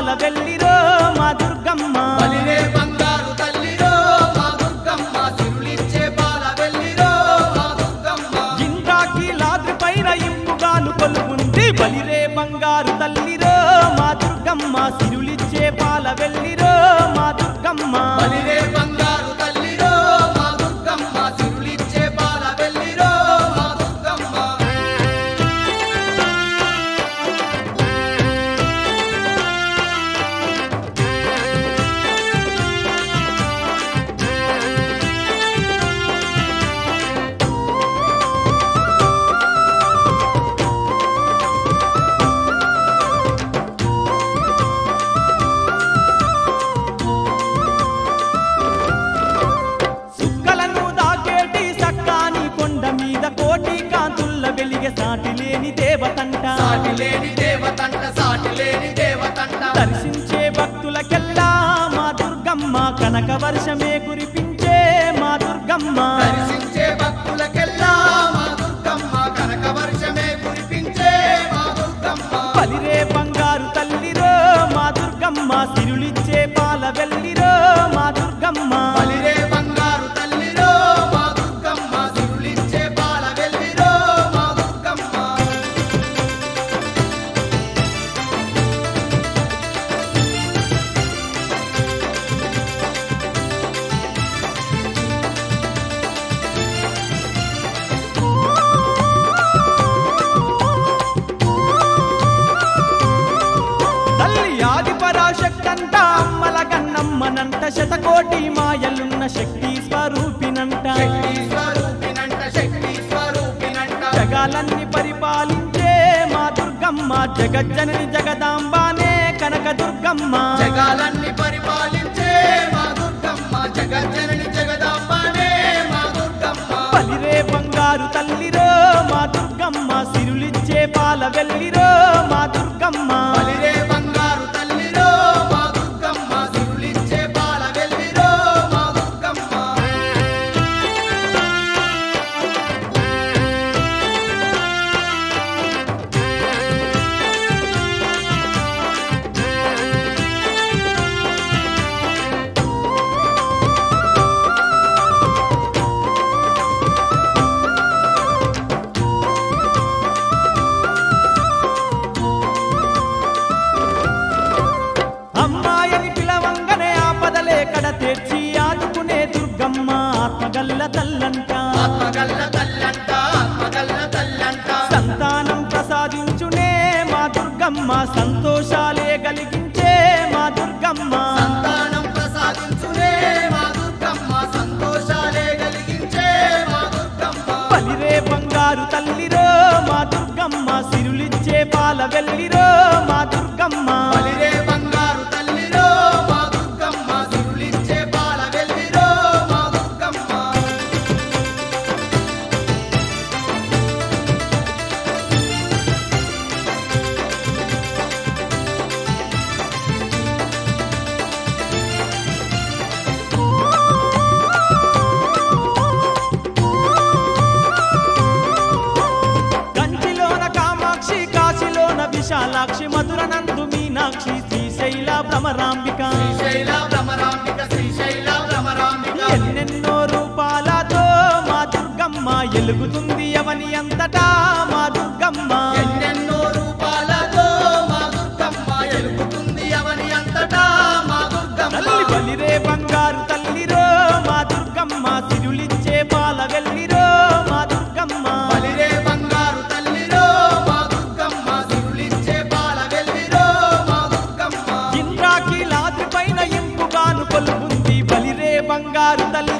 పాల వెళ్ళిరో మా దుర్గమ్మ బలిరే బంగారు తల్లిరో మా దుర్గమ్మ సిరులిచ్చే పాల వెళ్ళిరో మా దుర్గమ్మ ఇంద్రాకి లాద్రి పైన ఇంపుగాను కొలువుంది బలిరే బంగారు తల్లిరో మా దుర్గమ్మ సిరులిచ్చే పాల వెళ్ళిరో మా దుర్గమ్మ బలిరే బంగారు తల్లిరో మా దుర్గమ్మ సిరులిచ్చే పాల వెళ్ళిరో మా దుర్గమ్మ సుక్కలను దాకేటి సక్కాని కొండ మీద కోటి కాంతుల్ల వెలిగే సాటి లేని దేవతంట సాటి లేని దేవతంట సాటి లేని దేవతంట దర్శించే భక్తులకెల్లా మా దుర్గమ్మ కనక వర్షమే కురిపించే మా దుర్గమ్మ దర్శించే భక్తులకెల్లా మా దుర్గమ్మ కనక వర్షమే కురిపించే మా దుర్గమ్మ బలిరే బంగారు తల్లిరో మా దుర్గమ్మ సిరులిచ్చే పాల వెళ్ళిరో మా దుర్గమ్మ బలిరే బంగారు తల్లిరో మా దుర్గమ్మ సిరులిచ్చే పాల వెళ్ళిరో మా దుర్గమ్మ తల్లి ఆది పరాశక్తంట అమ్మల కన్నమ్మనంట శతకోటి మాయలున్న శక్తి స్వరూపినంట శక్తి స్వరూపినంట శక్తి స్వరూపినంట జగాలన్నీ పరిపాలించే మా దుర్గమ్మ జగజ్జనని జగదాంబానే కనక దుర్గమ్మ జగాలన్నీ పరిపాలించే మా దుర్గమ్మ జగజ్జనని జగదాంబనే మా దుర్గమ్మ బలిరే బంగారు తల్లిరో మా దుర్గమ్మ సిరులిచ్చే పాల వెళ్ళిరో మా దుర్గమ్మ బలిరే బంగారు తల్లిరో మా దుర్గమ్మ సిరులిచ్చే పాల వెళ్ళిరో మా దుర్గమ్మ అమ్మాయని పిలవంగనే ఆపదలే కడ తెచ్చి ఆదుకునే దుర్గమ్మ ఆత్మగల్ల తల్లంట ఆత్మగల్ల తల్లంట ఆత్మగల్ల తల్లంట సంతానం ప్రసాదించునే మా దుర్గమ్మ సంతోషాలే కలిగించే మా దుర్గమ్మ సంతానం ప్రసాదించునే మా దుర్గమ్మ సంతోషాలే కలిగించే మా దుర్గమ్మ బలిరే బంగారు తల్లిరో మా దుర్గమ్మ సిరులిచ్చే పాల వెళ్ళిరో మా దుర్గమ్మ బలిరే బంగారు తల్లిరో మా దుర్గమ్మ సిరులిచ్చే పాల వెళ్ళిరో మా దుర్గమ్మ కంచిలోన కామాక్షి కాశీలోన విశాలాక్షి మధుర నందు మీనాక్షి శ్రీశైల భ్రమరాంబిక శ్రీశైల భ్రమరాంబిక శ్రీశైల భ్రమరాంబిక ఎన్నెన్నో రూపాలతో మా దుర్గమ్మ ఎలుగుతుంది అవని అంతటా మా దుర్గమ్మ ఎన్నెన్నో రూపాలతో మా దుర్గమ్మ ఎలుగుతుంది అవని అంతటా మా దుర్గమ్మ తల్లి బలిరే బంగారు తల్లిరో మా దుర్గమ్మ సిరులిచ్చే పాల వెళ్ళిరో మా దుర్గమ్మ బలిరే బంగారు తల్లిరో మా దుర్గమ్మ సిరులిచ్చే పాల వెళ్ళిరో మా దుర్గమ్మ ఇంద్రాకి లాద్రి పైన ఇంపుగాను కొలువుంది బలిరే బంగారు తల్లి